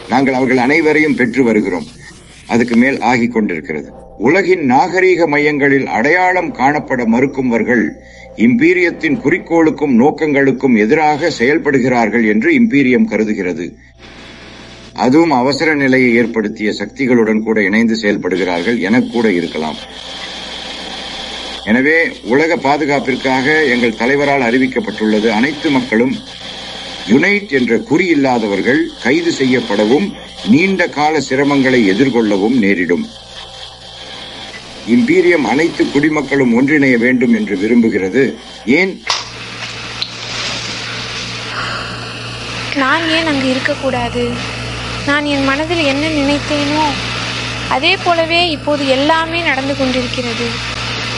நாங்கள் அவர்கள் அனைவரையும் பெற்று வருகிறோம் அதுக்கு மேல் ஆகிக் கொண்டிருக்கிறது உலகின் நாகரீக மையங்களில் அடையாளம் காணப்பட மறுக்கும்வர்கள் இம்பீரியத்தின் குறிக்கோளுக்கும் நோக்கங்களுக்கும் எதிராக செயல்படுகிறார்கள் என்று இம்பீரியம் கருதுகிறது அதுவும் அவசர நிலையை ஏற்படுத்திய சக்திகளுடன் கூட இணைந்து செயல்படுகிறார்கள் என கூட இருக்கலாம் எனவே உலக பாதுகாப்பிற்காக எங்கள் தலைவரால் அறிவிக்கப்பட்டுள்ளது அனைத்து மக்களும் யுனைட் என்ற குறி இல்லாதவர்கள் கைது செய்யப்படவும் நீண்ட கால சிரமங்களை எதிர்கொள்ளவும் நேரிடும் இம்பீரியம் அனைத்து குடிமக்களும் ஒன்றிணைய வேண்டும் என்று விரும்புகிறது ஏன் நான் ஏன் அங்கு இருக்கக்கூடாது நான் என் மனதில் என்ன நினைத்தேனோ அதே போலவே இப்போது எல்லாமே நடந்து கொண்டிருக்கிறது